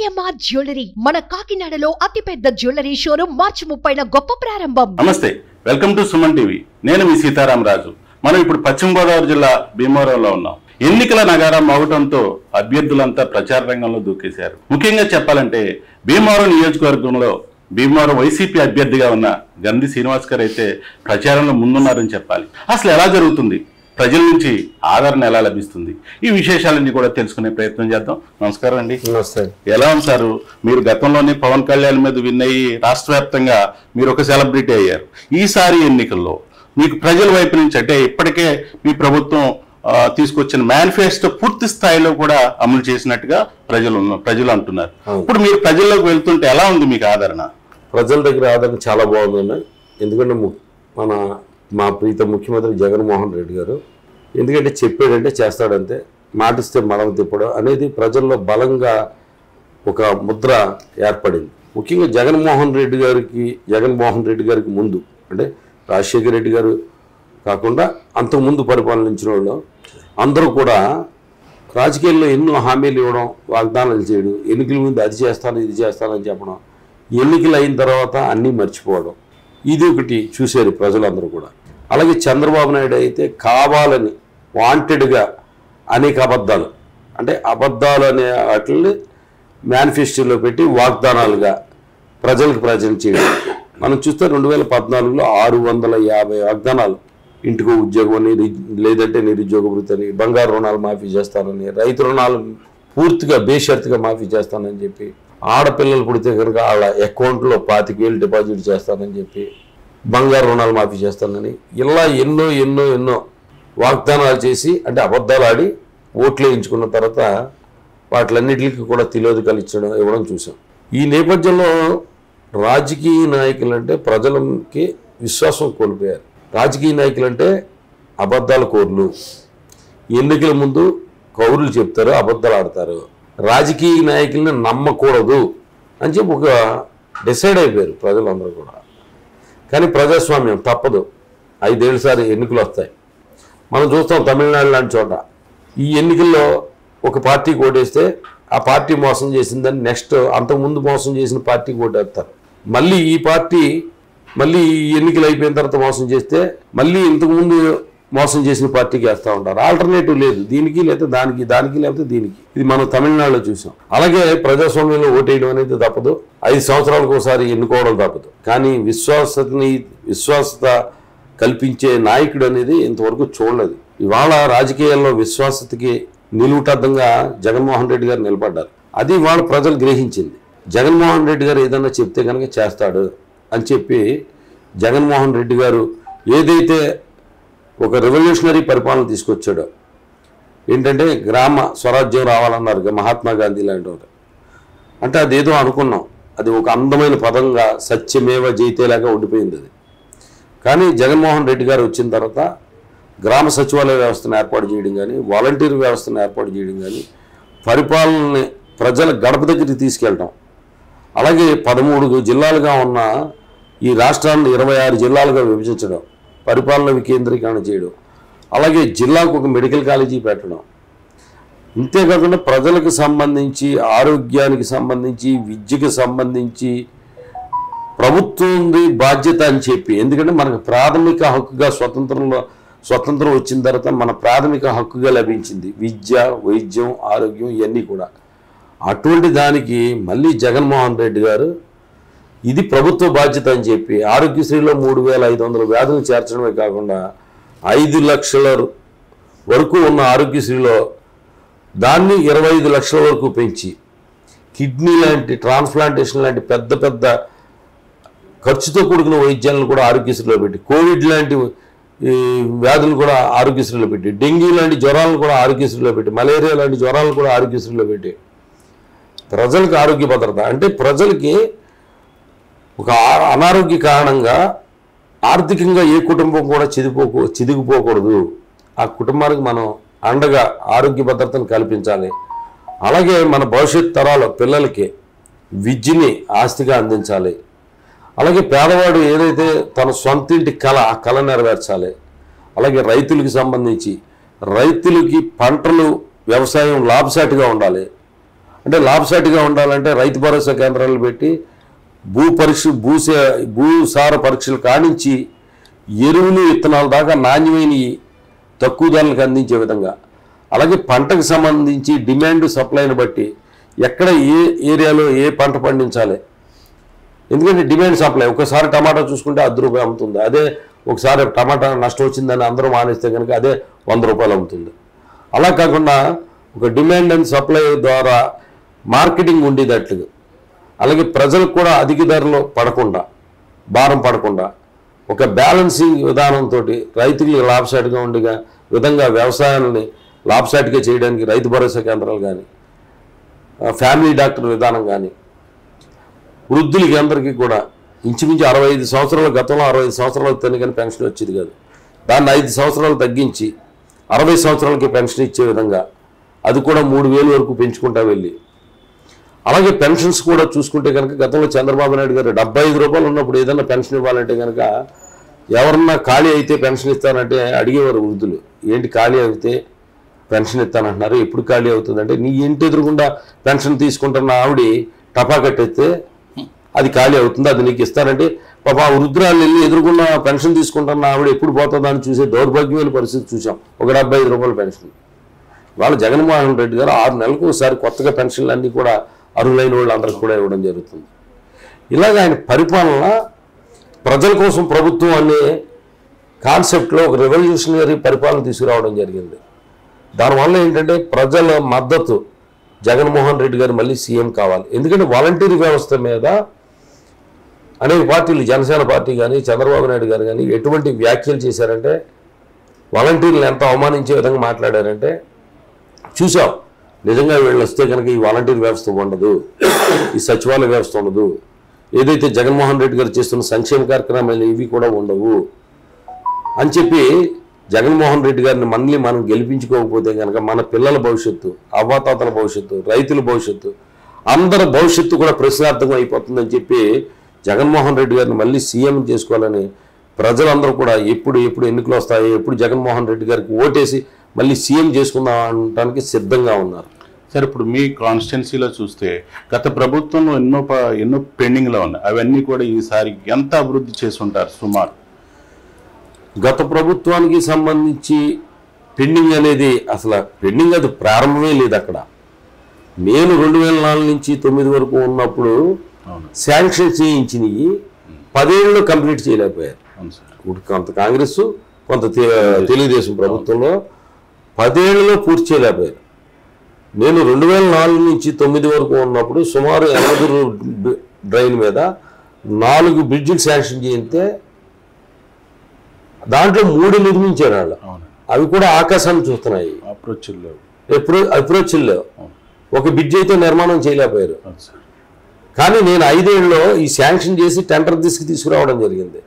CMR jewellery మన కాకినాడలో అతిపెద్ద జ్యువెలరీ షోరూం మార్చి ముప్పైన గొప్ప ప్రారంభం నమస్తే వెల్కమ్ టు సుమన్ టీవీ నేను మీ సీతారాం రాజు మనం ఇప్పుడు పశ్చిమ గోదావరి జిల్లా భీమవరంలో ఉన్నాం ఎన్నికల నగారం అవడంతో అభ్యర్థులంతా ప్రచార రంగంలో దూకేశారు ముఖ్యంగా చెప్పాలంటే భీమవరం నియోజకవర్గంలో భీమవరం వైసీపీ అభ్యర్థిగా ఉన్న గంధి శ్రీనివాస్ గారు అయితే ప్రచారంలో ముందున్నారని చెప్పాలి అసలు ఎలా జరుగుతుంది ప్రజల నుంచి ఆదరణ ఎలా లభిస్తుంది ఈ విశేషాలన్నీ కూడా తెలుసుకునే ప్రయత్నం చేద్దాం నమస్కారం అండి నమస్తే ఎలా ఉంది సార్ మీరు గతంలోనే పవన్ కళ్యాణ్ మీద విన్ అయ్యి రాష్ట్ర వ్యాప్తంగా మీరు ఒక సెలబ్రిటీ అయ్యారు ఈసారి ఎన్నికల్లో మీకు ప్రజల వైపు నుంచి అంటే ఇప్పటికే మీ ప్రభుత్వం ఆ, తీసుకొచ్చిన మేనిఫెస్టో పూర్తి స్థాయిలో కూడా అమలు చేసినట్టుగా ప్రజలు ఉన్న- ప్రజలు అంటున్నారు అవును. ఇప్పుడు మీరు ప్రజల్లోకి వెళ్తుంటే ఎలా ఉంది మీకు ఆదరణ ప్రజల దగ్గర ఆదరణ చాలా బాగుందండి ఎందుకంటే ము- మన మా ప్రీత ముఖ్యమంత్రి జగన్మోహన్ రెడ్డి గారు ఎందుకంటే చెప్పాడంటే చేస్తాడంతే మాటిస్తే మడమ తిప్పడం అనేది ప్రజల్లో బలంగా ఒక ముద్ర ఏర్పడింది ముఖ్యంగా జగన్మోహన్ రెడ్డి గారికి జగన్మోహన్ రెడ్డి గారికి ముందు అంటే రాజశేఖర రెడ్డి గారు కాకుండా అంతకుముందు పరిపాలించిన వాళ్ళు అందరూ కూడా రాజకీయాల్లో ఎన్నో హామీలు ఇవ్వడం వాగ్దానాలు చేయడం ఎన్నికల ముందు అది చేస్తాను ఇది చేస్తానని చెప్పడం ఎన్నికలు అయిన తర్వాత అన్నీ మర్చిపోవడం ఇది ఒకటి చూశారు ప్రజలందరూ కూడా అలాగే చంద్రబాబు నాయుడు అయితే కావాలని వాంటెడ్గా అనేక అబద్ధాలు అంటే అబద్ధాలు అనే వాటిని మేనిఫెస్టోలో పెట్టి వాగ్దానాలుగా ప్రజలకు ప్రజలు చేయడం మనం చూస్తే రెండు వేల పద్నాలుగులో ఆరు వందల యాభై వాగ్దానాలు ఇంటికో ఉద్యోగం అని రి- లేదంటే నిరుద్యోగ వృత్తి అని బంగారు రుణాలు మాఫీ చేస్తానని రైతు రుణాలు పూర్తిగా బేషరతుగా మాఫీ చేస్తానని చెప్పి ఆడపిల్లలు పుడితే కనుక వాళ్ళ అకౌంట్లో పాతిక వేలు డిపాజిట్ చేస్తానని చెప్పి బంగారు రుణాలు మాఫీ చేస్తానని ఇలా ఎన్నో ఎన్నో ఎన్నో వాగ్దానాలు చేసి అంటే అబద్ధాలు ఆడి ఓట్లు వేయించుకున్న తర్వాత వాటిలన్నిటికీ కూడా తిలోదకాలు ఇచ్చడం ఇవ్వడం చూసాం ఈ నేపథ్యంలో రాజకీయ నాయకులు అంటే ప్రజలకి విశ్వాసం కోల్పోయారు రాజకీయ నాయకులు అంటే అబద్ధాల కోర్లు ఎన్నికల ముందు కౌరులు చెప్తారు అబద్ధాలు ఆడతారు రాజకీయ నాయకుల్ని నమ్మకూడదు అని చెప్పి ఒక డిసైడ్ అయిపోయారు ప్రజలందరూ కూడా కానీ ప్రజాస్వామ్యం తప్పదు ఐదేళ్ళసారి ఎన్నికలు వస్తాయి మనం చూస్తాం తమిళనాడు లాంటి చోట ఈ ఎన్నికల్లో ఒక పార్టీకి ఓటేస్తే ఆ పార్టీ మోసం చేసిందని నెక్స్ట్ అంతకుముందు మోసం చేసిన పార్టీకి ఓటేస్తారు మళ్ళీ ఈ పార్టీ మళ్ళీ ఈ ఎన్నికలు అయిపోయిన తర్వాత మోసం చేస్తే మళ్ళీ ఇంతకుముందు మోసం చేసిన పార్టీకి వేస్తూ ఉంటారు ఆల్టర్నేటివ్ లేదు దీనికి లేకపోతే దానికి దానికి లేకపోతే దీనికి ఇది మనం తమిళనాడులో చూసాం అలాగే ప్రజాస్వామ్యంలో ఓటేయడం అనేది తప్పదు ఐదు సంవత్సరాలకు ఒకసారి ఎన్నుకోవడం తప్పదు కానీ విశ్వాసతని విశ్వాసత కల్పించే నాయకుడు అనేది ఇంతవరకు చూడలేదు ఇవాళ రాజకీయాల్లో విశ్వాసతకి నిలువుటద్దంగా జగన్మోహన్ రెడ్డి గారు నిలబడ్డారు అది వాళ్ళ ప్రజలు గ్రహించింది జగన్మోహన్ రెడ్డి గారు ఏదన్నా చెప్తే కనుక చేస్తాడు అని చెప్పి జగన్మోహన్ రెడ్డి గారు ఏదైతే ఒక రెవల్యూషనరీ పరిపాలన తీసుకొచ్చాడో ఏంటంటే గ్రామ స్వరాజ్యం రావాలన్నారు ఇక మహాత్మా గాంధీ లాంటి వారు అంటే అదేదో అనుకున్నాం అది ఒక అందమైన పదంగా సత్యమేవ జైతేలాగా ఉండిపోయింది అది కానీ జగన్మోహన్ రెడ్డి గారు వచ్చిన తర్వాత గ్రామ సచివాలయ వ్యవస్థను ఏర్పాటు చేయడం కానీ వాలంటీర్ వ్యవస్థను ఏర్పాటు చేయడం కానీ పరిపాలనని ప్రజల గడప దగ్గరికి తీసుకెళ్ళడం అలాగే పదమూడు జిల్లాలుగా ఉన్న ఈ రాష్ట్రాన్ని ఇరవై ఆరు జిల్లాలుగా విభజించడం పరిపాలన వికేంద్రీకరణ చేయడం అలాగే జిల్లాకు ఒక మెడికల్ కాలేజీ పెట్టడం ఇంతేకాకుండా ప్రజలకు సంబంధించి ఆరోగ్యానికి సంబంధించి విద్యకు సంబంధించి ప్రభుత్వంది బాధ్యత అని చెప్పి ఎందుకంటే మనకు ప్రాథమిక హక్కుగా స్వతంత్రంలో స్వతంత్రం వచ్చిన తర్వాత మన ప్రాథమిక హక్కుగా లభించింది విద్య వైద్యం ఆరోగ్యం ఇవన్నీ కూడా అటువంటి దానికి మళ్ళీ జగన్మోహన్ రెడ్డి గారు ఇది ప్రభుత్వ బాధ్యత అని చెప్పి ఆరోగ్యశ్రీలో మూడు వేల ఐదు వందల వ్యాధులు చేర్చడమే కాకుండా ఐదు లక్షల వరకు ఉన్న ఆరోగ్యశ్రీలో దాన్ని ఇరవై ఐదు లక్షల వరకు పెంచి కిడ్నీ లాంటి ట్రాన్స్ప్లాంటేషన్ లాంటి పెద్ద పెద్ద ఖర్చుతో కూడుకున్న వైద్యాలను కూడా ఆరోగ్యశ్రీలో పెట్టి కోవిడ్ లాంటి ఈ వ్యాధులు కూడా ఆరోగ్యశ్రీలో పెట్టి డెంగీ లాంటి జ్వరాలను కూడా ఆరోగ్యశ్రీలో పెట్టి మలేరియా లాంటి జ్వరాలను కూడా ఆరోగ్యశ్రీలో పెట్టి ప్రజలకు ఆరోగ్య భద్రత అంటే ప్రజలకి ఒక ఆ- అనారోగ్య కారణంగా ఆర్థికంగా ఏ కుటుంబం కూడా చిదిపోకు చిదిగిపోకూడదు ఆ కుటుంబానికి మనం అండగా ఆరోగ్య భద్రతను కల్పించాలి అలాగే మన భవిష్యత్ తరాల పిల్లలకి విద్యని ఆస్తిగా అందించాలి అలాగే పేదవాడు ఏదైతే తన సొంతింటి కళ ఆ కళ నెరవేర్చాలి అలాగే రైతులకి సంబంధించి రైతులకి పంటలు వ్యవసాయం లాభసాటిగా ఉండాలి అంటే లాభసాటిగా ఉండాలంటే రైతు భరోసా కేంద్రాలు పెట్టి భూ పరీక్ష భూసే భూసార పరీక్షలు కానించి ఎరువులు విత్తనాల దాకా నాణ్యమైనవి తక్కువ ధరలకు అందించే విధంగా అలాగే పంటకు సంబంధించి డిమాండ్ సప్లైని బట్టి ఎక్కడ ఏ ఏరియాలో ఏ పంట పండించాలి ఎందుకంటే డిమాండ్ సప్లై ఒకసారి టమాటా చూసుకుంటే అర్ధ రూపాయలు అమ్ముతుంది అదే ఒకసారి టమాటా నష్టం వచ్చిందని అందరూ మానేస్తే కనుక అదే వంద రూపాయలు అమ్ముతుంది అలా కాకుండా ఒక డిమాండ్ అండ్ సప్లై ద్వారా మార్కెటింగ్ ఉండేటట్లు అలాగే ప్రజలకు కూడా అధిక ధరలో పడకుండా భారం పడకుండా ఒక బ్యాలెన్సింగ్ విధానంతో రైతులు లాభసాటిగా ఉండగా విధంగా వ్యవసాయాన్ని లాభసాటిగా చేయడానికి రైతు భరోసా కేంద్రాలు కానీ ఫ్యామిలీ డాక్టర్ విధానం కానీ వృద్ధులకి అందరికీ కూడా ఇంచుమించు అరవై ఐదు సంవత్సరాల గతంలో అరవై ఐదు సంవత్సరాలకు తని కానీ పెన్షన్ వచ్చేది కాదు దాన్ని ఐదు సంవత్సరాలు తగ్గించి అరవై సంవత్సరాలకి పెన్షన్ ఇచ్చే విధంగా అది కూడా మూడు వేలు వరకు పెంచుకుంటా వెళ్ళి అలాగే పెన్షన్స్ కూడా చూసుకుంటే కనుక గతంలో చంద్రబాబు నాయుడు గారు డెబ్బై ఐదు రూపాయలు ఉన్నప్పుడు ఏదైనా పెన్షన్ ఇవ్వాలంటే కనుక ఎవరన్నా ఖాళీ అయితే పెన్షన్ ఇస్తానంటే అడిగేవారు వృద్ధులు ఏంటి ఖాళీ అయితే పెన్షన్ ఇస్తానంటున్నారు ఎప్పుడు ఖాళీ అవుతుందంటే నీ ఇంటి ఎదురుగుండా పెన్షన్ తీసుకుంటున్న ఆవిడ టపా కట్టేస్తే అది ఖాళీ అవుతుంది అది నీకు ఇస్తానంటే పాప ఆ వృద్ధురాలు వెళ్ళి ఎదురుకున్న పెన్షన్ తీసుకుంటున్న ఆవిడ ఎప్పుడు పోతుందా అని చూసే దౌర్భాగ్యమైన పరిస్థితి చూసాం ఒక డెబ్బై ఐదు రూపాయల పెన్షన్ వాళ్ళ జగన్మోహన్ రెడ్డి గారు ఆరు నెలలకు ఒకసారి కొత్తగా పెన్షన్లు అన్నీ కూడా అర్హులైన వాళ్ళందరికీ కూడా ఇవ్వడం జరుగుతుంది ఇలాగ ఆయన పరిపాలన ప్రజల కోసం ప్రభుత్వం అనే కాన్సెప్ట్లో ఒక రెవల్యూషనరీ పరిపాలన తీసుకురావడం జరిగింది దానివల్ల ఏంటంటే ప్రజల మద్దతు జగన్మోహన్ రెడ్డి గారు మళ్ళీ సీఎం కావాలి ఎందుకంటే వాలంటీర్ వ్యవస్థ మీద అనేక పార్టీలు జనసేన పార్టీ కానీ చంద్రబాబు నాయుడు గారు కానీ ఎటువంటి వ్యాఖ్యలు చేశారంటే వాలంటీర్లు ఎంత అవమానించే విధంగా మాట్లాడారంటే చూసాం నిజంగా వీళ్ళు వస్తే కనుక ఈ వాలంటీర్ వ్యవస్థ ఉండదు ఈ సచివాలయ వ్యవస్థ ఉండదు ఏదైతే జగన్మోహన్ రెడ్డి గారు చేస్తున్న సంక్షేమ కార్యక్రమాలు ఇవి కూడా ఉండవు అని చెప్పి జగన్మోహన్ రెడ్డి గారిని మళ్ళీ మనం గెలిపించుకోకపోతే కనుక మన పిల్లల భవిష్యత్తు అవ్వాతాతల భవిష్యత్తు రైతుల భవిష్యత్తు అందరి భవిష్యత్తు కూడా ప్రశ్నార్థకం అయిపోతుందని చెప్పి జగన్మోహన్ రెడ్డి గారిని మళ్ళీ సీఎం చేసుకోవాలని ప్రజలందరూ కూడా ఎప్పుడు ఎప్పుడు ఎన్నికలు వస్తాయి ఎప్పుడు జగన్మోహన్ రెడ్డి గారికి ఓటేసి మళ్ళీ సీఎం చేసుకుందాం అనడానికి సిద్ధంగా ఉన్నారు సరే ఇప్పుడు మీ కాన్స్టిట్యున్సీలో చూస్తే గత ప్రభుత్వంలో ఎన్నో ప- ఎన్నో పెండింగ్లో ఉన్నాయి అవన్నీ కూడా ఈసారి ఎంత అభివృద్ధి చేసి ఉంటారు సుమారు గత ప్రభుత్వానికి సంబంధించి పెండింగ్ అనేది అసలు పెండింగ్ అది ప్రారంభమే లేదు అక్కడ నేను రెండు వేల నాలుగు నుంచి తొమ్మిది వరకు ఉన్నప్పుడు అవును శాంక్షన్ చేయించినవి పదేళ్ళు కంప్లీట్ చేయలేకపోయారు అవును సార్ ఇప్పుడు కొంత కాంగ్రెస్ కొంత తె- తెలుగుదేశం ప్రభుత్వంలో పదేళ్లలో పూర్తి చేయలేకపోయారు నేను రెండు వేల నాలుగు నుంచి తొమ్మిది వరకు ఉన్నప్పుడు సుమారు ఎనభై డ్రైన్ మీద నాలుగు బ్రిడ్జిలు శాంక్షన్ చేయితే దాంట్లో మూడు నిర్మించారు వాళ్ళు అవును అవి కూడా ఆకాశాన్ని చూస్తున్నాయి అప్రోచ్లో ఎప్పుడు అప్రోచ్ లేవు ఒక బ్రిడ్జ్ అయితే నిర్మాణం చేయలేకపోయారు అవును సార్ కానీ నేను ఐదేళ్ళలో ఈ శాంక్షన్ చేసి టెండర్ తీసుకు తీసుకురావడం జరిగింది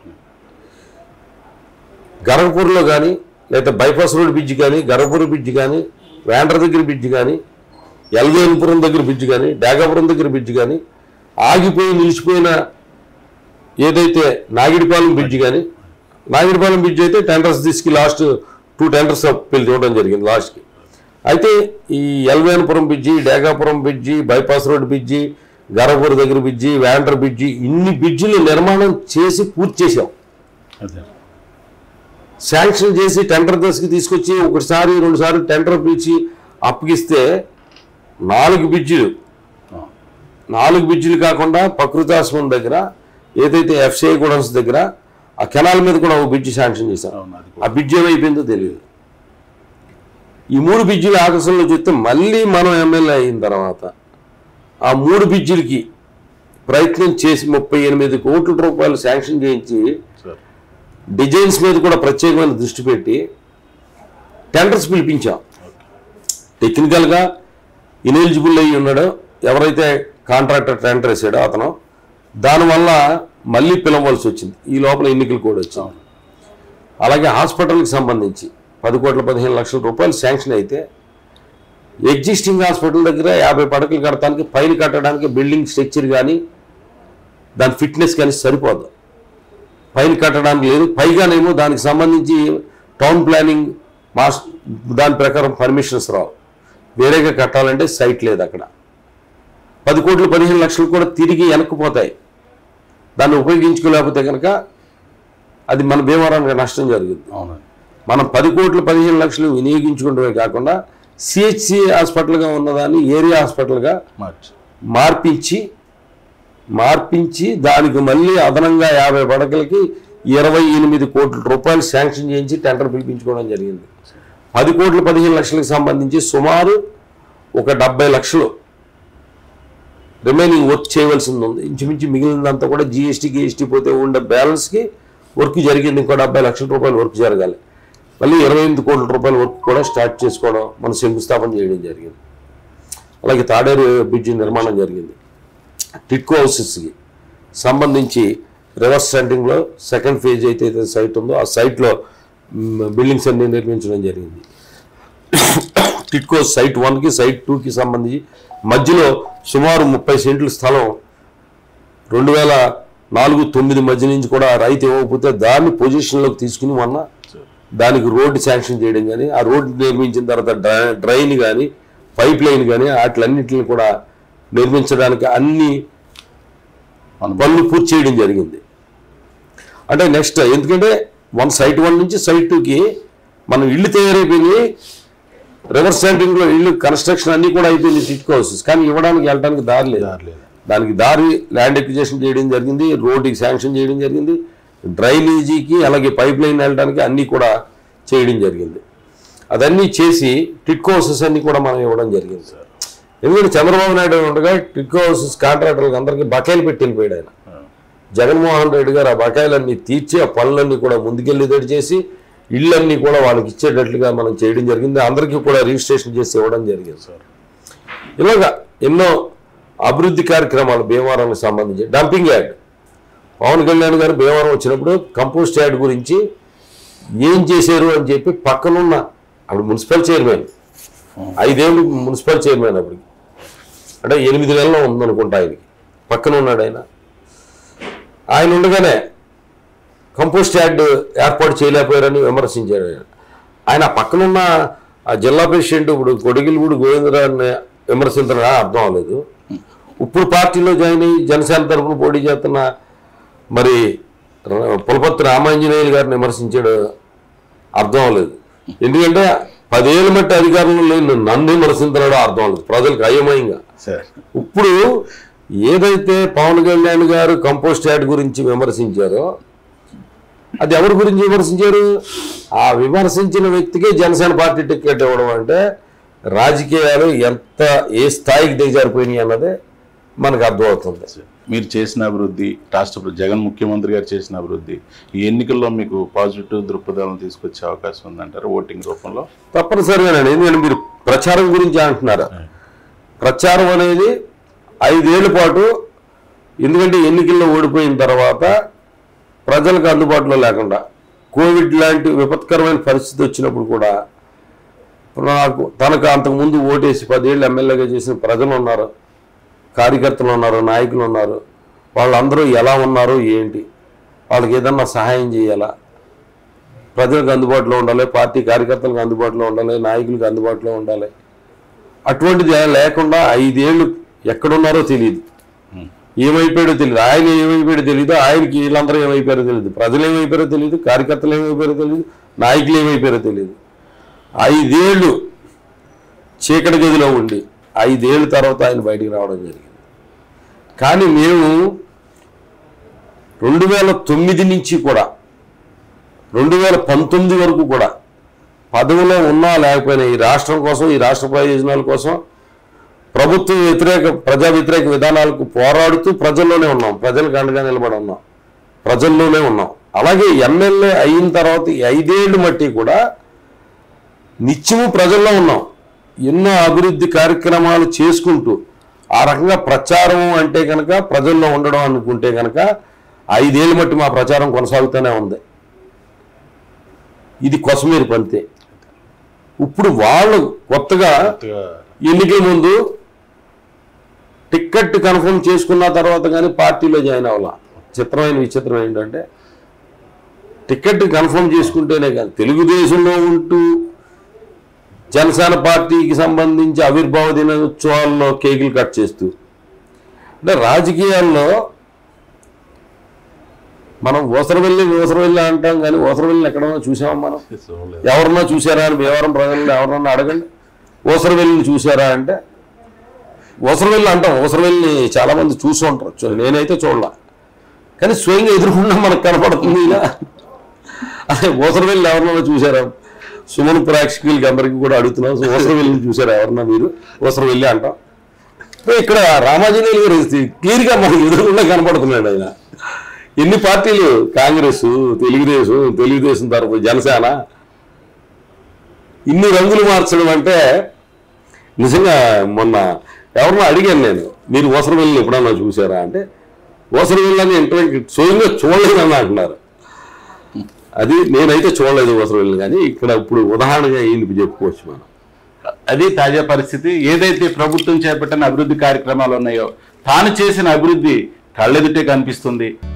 గరగపూర్లో కానీ లేదా బైపాస్ రోడ్ బ్రిడ్జ్ కానీ గరగపూర్ బ్రిడ్జ్ కానీ వేండ్ర దగ్గర బ్రిడ్జ్ కానీ ఎల్వేన్పురం దగ్గర బ్రిడ్జ్ కానీ డాగాపురం దగ్గర బ్రిడ్జ్ కానీ ఆగిపోయి నిలిచిపోయిన ఏదైతే నాగిడిపాలెం బ్రిడ్జ్ కానీ నాగిడిపాలెం బ్రిడ్జ్ అయితే టెండర్స్ తీసుకు లాస్ట్ టూ టెండర్స్ పిలిచి ఇవ్వడం జరిగింది లాస్ట్కి అయితే ఈ Elvenapuram bridge Degapuram bridge bypass road bridge Garapur దగ్గర బ్రిడ్జి వ్యాండర్ బ్రిడ్జి ఇన్ని బ్రిడ్జిలు నిర్మాణం చేసి పూర్తి చేశాం అదే శాంక్షన్ చేసి టెండర్ దశకి తీసుకొచ్చి ఒకసారి రెండు సార్లు టెండర్ పిలిచి అప్పగిస్తే నాలుగు బ్రిడ్జిలు ఆ, నాలుగు బ్రిడ్జిలు కాకుండా ప్రకృతాశ్రమం దగ్గర ఏదైతే ఎఫ్సిఐ గూడెన్స్ దగ్గర ఆ కెనాల్ మీద కూడా ఒక బ్రిడ్జి శాంక్షన్ చేశాం అవును అది ఆ బ్రిడ్జ్ ఏమైపోయిందో తెలియదు ఈ మూడు బ్రిడ్జిల ఆకర్షణలో చూస్తే మళ్ళీ మనం ఎమ్మెల్యే అయిన తర్వాత ఆ మూడు బ్రిడ్జిలకి ప్రయత్నం చేసి ముప్పై ఎనిమిది కోట్ల రూపాయలు శాంక్షన్ చేయించి సార్ డిజైన్స్ మీద కూడా ప్రత్యేకమైన దృష్టి పెట్టి టెండర్స్ పిలిపించాం టెక్నికల్గా ఇనెలిజిబుల్ అయ్యి ఉన్నాడో ఎవరైతే కాంట్రాక్టర్ టెండర్ వేసాడో అతను దానివల్ల మళ్ళీ పిలవలసి వచ్చింది ఈ లోపల ఎన్నికలు కూడా వచ్చాం అవును అలాగే హాస్పిటల్కి సంబంధించి పది కోట్ల పదిహేను లక్షల రూపాయలు శాంక్షన్ అయితే ఎగ్జిస్టింగ్ హాస్పిటల్ దగ్గర యాభై పడకలు కట్టడానికి పైన కట్టడానికి బిల్డింగ్ స్ట్రక్చర్ కానీ దాని ఫిట్నెస్ కానీ సరిపోదు పైన కట్టడానికి లేదు పైగానేమో దానికి సంబంధించి టౌన్ ప్లానింగ్ మాస్ దాని ప్రకారం పర్మిషన్స్ రావు వేరేగా కట్టాలంటే సైట్ లేదు అక్కడ పది కోట్లు పదిహేను లక్షలు కూడా తిరిగి వెనక్కిపోతాయి దాన్ని ఉపయోగించుకోలేకపోతే కనుక అది మన భీమవరానికి నష్టం జరుగుతుంది అవునండి మనం పది కోట్లు పదిహేను లక్షలు వినియోగించుకుంటమే కాకుండా సిహెచ్సి హాస్పిటల్గా ఉన్నదాన్ని ఏరియా హాస్పిటల్గా మార్చి మార్పించి మార్పించి దానికి మళ్ళీ అదనంగా యాభై పడకలకి ఇరవై ఎనిమిది కోట్ల రూపాయలు శాంక్షన్ చేయించి టెండర్ పిలిపించుకోవడం జరిగింది పది కోట్ల పదిహేను లక్షలకు సంబంధించి సుమారు ఒక డెబ్బై లక్షలు రిమైనింగ్ వర్క్ చేయవలసింది ఉంది ఇంచుమించు మిగిలినంతా కూడా జిఎస్టీ గిఎస్టీ పోతే ఉండే బ్యాలెన్స్కి వర్క్ జరిగింది ఇంకో డెబ్బై లక్షల రూపాయలు వర్క్ జరగాలి మళ్ళీ ఇరవై ఎనిమిది కోట్ల రూపాయల వర్క్ కూడా స్టార్ట్ చేసుకోవడం మనం శంకుస్థాపన చేయడం జరిగింది అలాగే తాడేరు బ్రిడ్జి నిర్మాణం జరిగింది టిట్కో హౌసెస్కి సంబంధించి రివర్స్ సెంటింగ్లో సెకండ్ ఫేజ్ అయితే అయితే సైట్ ఉందో ఆ సైట్లో బిల్డింగ్స్ అన్ని నిర్మించడం జరిగింది టిట్కో సైట్ వన్కి సైట్ టూకి సంబంధించి మధ్యలో సుమారు ముప్పై సెంట్ల స్థలం రెండు వేల నాలుగు తొమ్మిది మధ్య నుంచి కూడా రైతు ఇవ్వకపోతే దాన్ని పొజిషన్లోకి తీసుకుని మొన్న దానికి రోడ్డు శాంక్షన్ చేయడం కానీ ఆ రోడ్డు నిర్మించిన తర్వాత డ్రై- డ్రైన్ కానీ పైప్ లైన్ కానీ వాటిలన్నింటిని కూడా నిర్మించడానికి అన్ని మనం పనులు పూర్తి చేయడం జరిగింది అంటే నెక్స్ట్ ఎందుకంటే వన్ సైట్ వన్ నుంచి సైట్ టూకి మనం ఇల్లు తయారైపోయింది రివర్స్ సెంటరింగ్లో ఇల్లు కన్స్ట్రక్షన్ అన్నీ కూడా అయిపోయింది టిట్కో హౌసెస్ కానీ ఇవ్వడానికి వెళ్ళడానికి దారి లేదు దారి లేదు. దానికి దారి ల్యాండ్ ఎక్విజేషన్ చేయడం జరిగింది రోడ్డుకి శాంక్షన్ చేయడం జరిగింది డ్రైనేజీకి అలాగే పైప్ లైన్ వెళ్ళడానికి అన్నీ కూడా చేయడం జరిగింది అదన్నీ చేసి టిట్కో హౌసెస్ అన్నీ కూడా మనం ఇవ్వడం జరిగింది సార్ ఎందుకంటే చంద్రబాబు నాయుడు ఉండగా టిట్కో హౌసెస్ కాంట్రాక్టర్లకు అందరికీ బకాయిలు పెట్టి వెళ్ళిపోయాడు ఆయన జగన్మోహన్ రెడ్డి గారు ఆ బకాయిలన్నీ తీర్చి ఆ పనులన్నీ కూడా ముందుకెళ్ళేటట్టు చేసి ఇళ్ళన్నీ కూడా వాళ్ళకి ఇచ్చేటట్లుగా మనం చేయడం జరిగింది అందరికీ కూడా రిజిస్ట్రేషన్ చేసి ఇవ్వడం జరిగింది సార్ ఇలాగా ఎన్నో అభివృద్ధి కార్యక్రమాలు భీమవరానికి సంబంధించి డంపింగ్ యార్డ్ పవన్ కళ్యాణ్ గారు భీమవరం వచ్చినప్పుడు కంపోస్ట్ యార్డ్ గురించి ఏం చేశారు అని చెప్పి పక్కనున్న అప్పుడు మున్సిపల్ చైర్మన్ ఐదేళ్ళు మున్సిపల్ చైర్మన్ అప్పటికి అంటే ఎనిమిది నెలల్లో ఉందనుకుంటా ఆయనకి పక్కన ఉన్నాడు ఆయన ఆయన ఉండగానే కంపోస్ట్ యార్డ్ ఏర్పాటు చేయలేకపోయారని విమర్శించారు ఆయన ఆయన ఆ పక్కనున్న ఆ జిల్లా ప్రెసిడెంట్ ఇప్పుడు కొడిగిలిగూడి గోవిందరావుని విమర్శించడం అర్థం అవ్వలేదు ఇప్పుడు పార్టీలో జాయిన్ అయ్యి జనసేన తరఫున పోటీ చేస్తున్న మరి ర- పులపర్తి రామాంజనేయులు గారిని విమర్శించాడు అర్థం అవ్వలేదు ఎందుకంటే పదేళ్ళ మట్టి అధికారంలో లేని నన్ను విమర్శించడం అర్థం అవ్వలేదు ప్రజలకు అయోమయంగా సార్ ఇప్పుడు ఏదైతే పవన్ కళ్యాణ్ గారు కంపోస్ట్ యార్డ్ గురించి విమర్శించారో అది ఎవరి గురించి విమర్శించారు ఆ విమర్శించిన వ్యక్తికే జనసేన పార్టీ టికెట్ ఇవ్వడం అంటే రాజకీయాలు ఎంత ఏ స్థాయికి దిగజారిపోయినాయి అన్నదే మనకు అర్థమవుతుంది మీరు చేసిన అభివృద్ధి రాష్ట్ర ప్ర- జగన్ ముఖ్యమంత్రి గారు చేసిన అభివృద్ధి ఈ ఎన్నికల్లో మీకు పాజిటివ్ దృక్పథాలను తీసుకొచ్చే అవకాశం ఉందంటారు ఓటింగ్ రూపంలో తప్పనిసరిగానండి ఎందుకంటే మీరు ప్రచారం గురించి అంటున్నారు ప్రచారం అనేది ఐదేళ్ల పాటు ఎందుకంటే ఎన్నికల్లో ఓడిపోయిన తర్వాత ప్రజలకు అందుబాటులో లేకుండా కోవిడ్ లాంటి విపత్కరమైన పరిస్థితి వచ్చినప్పుడు కూడా నాకు తనకు అంతకుముందు ఓటేసి పదేళ్ళు ఎమ్మెల్యేగా చేసిన ప్రజలు ఉన్నారు కార్యకర్తలు ఉన్నారు నాయకులు ఉన్నారు వాళ్ళందరూ ఎలా ఉన్నారు ఏంటి వాళ్ళకి ఏదన్నా సహాయం చేయాలా ప్రజలకు అందుబాటులో ఉండాలి పార్టీ కార్యకర్తలకు అందుబాటులో ఉండాలి నాయకులకు అందుబాటులో ఉండాలి అటువంటిది ఏం లేకుండా ఐదేళ్ళు ఎక్కడున్నారో తెలియదు ఏమైపోయాడో తెలియదు ఆయన ఏమైపోయాడో తెలియదు ఆయనకి వీళ్ళందరూ ఏమైపోయారో తెలియదు ప్రజలు ఏమైపోయారో తెలియదు కార్యకర్తలు ఏమైపోయారో తెలియదు నాయకులు ఏమైపోయారో తెలియదు ఐదేళ్ళు చీకటి గదిలో ఉండి ఐదేళ్ళ తర్వాత ఆయన బయటికి రావడం జరిగింది కానీ మేము రెండు వేల తొమ్మిది నుంచి కూడా రెండు వేల పంతొమ్మిది వరకు కూడా పదవిలో ఉన్నా లేకపోయినా ఈ రాష్ట్రం కోసం ఈ రాష్ట్ర ప్రయోజనాల కోసం ప్రభుత్వ వ్యతిరేక ప్రజా వ్యతిరేక విధానాలకు పోరాడుతూ ప్రజల్లోనే ఉన్నాం ప్రజలకు అండగా నిలబడి ఉన్నాం ప్రజల్లోనే ఉన్నాం అలాగే ఎమ్మెల్యే అయిన తర్వాత ఈ ఐదేళ్ళు మట్టి కూడా నిత్యము ప్రజల్లో ఉన్నాం ఎన్నో అభివృద్ధి కార్యక్రమాలు చేసుకుంటూ ఆ రకంగా ప్రచారం అంటే కనుక ప్రజల్లో ఉండడం అనుకుంటే కనుక ఐదేళ్ళు మట్టి మా ప్రచారం కొనసాగుతూనే ఉంది ఇది కొసమీరు పంతే ఇప్పుడు వాళ్ళు కొత్తగా కొత్తగా ఎన్నికల ముందు టిక్కెట్ కన్ఫర్మ్ చేసుకున్న తర్వాత కానీ పార్టీలో జాయిన్ అవ్వాల చిత్రమైన విచిత్రం ఏంటంటే టికెట్ కన్ఫర్మ్ చేసుకుంటేనే కానీ తెలుగుదేశంలో ఉంటూ జనసేన పార్టీకి సంబంధించి ఆవిర్భావ దినోత్సవాల్లో కేకులు కట్ చేస్తూ అంటే రాజకీయాల్లో మనం ఓసరవెల్లి ఓసరవెల్లి అంటాం కానీ ఓసరవెల్లిని ఎక్కడన్నా చూసామా మనం ఎవరన్నా చూసారా అని భీమవరం ప్రజలను ఎవరన్నా అడగండి ఓసరవెల్లిని చూసారా అంటే ఓసరవెల్లి అంటాం ఓసరవెల్లిని చాలా మంది చూసి ఉంటారు చూ- నేనైతే చూడలా కానీ స్వయంగా ఎదుర్కొన్నా మనకు కనపడుతుంది ఇలా అదే ఓసరవెల్లి ఎవరన్నా చూసారా సుమన్ ప్రేక్షకులకి అందరికీ కూడా అడుగుతున్నాం సో ఓసరవెల్లిని చూసారా ఎవరన్నా మీరు ఓసరవెల్లి అంటాం సో ఇక్కడ రామాజనేయులు గారు క్లియర్గా మనకు ఎదురుకుండా కనపడుతున్నాడు ఆయన ఎన్ని పార్టీలు కాంగ్రెస్ తెలుగుదేశం తెలుగుదేశం తరపు జనసేన ఇన్ని రంగులు మార్చడం అంటే నిజంగా మొన్న ఎవరన్నా అడిగాను నేను మీరు ఓసరవెల్లిని ఎప్పుడన్నా చూసారా అంటే ఓసరవెల్లని ఇంటర్వ్యూ స్వయంగా చూడలేదని అంటున్నారు అది నేనైతే చూడలేదు ఓసరవెల్లిని కానీ ఇక్కడ ఇప్పుడు ఉదాహరణగా ఈయనకి చెప్పుకోవచ్చు మనం అది తాజా పరిస్థితి ఏదైతే ప్రభుత్వం చేపట్టిన అభివృద్ధి కార్యక్రమాలు ఉన్నాయో తాను చేసిన అభివృద్ధి కళ్ళెదుటే కనిపిస్తుంది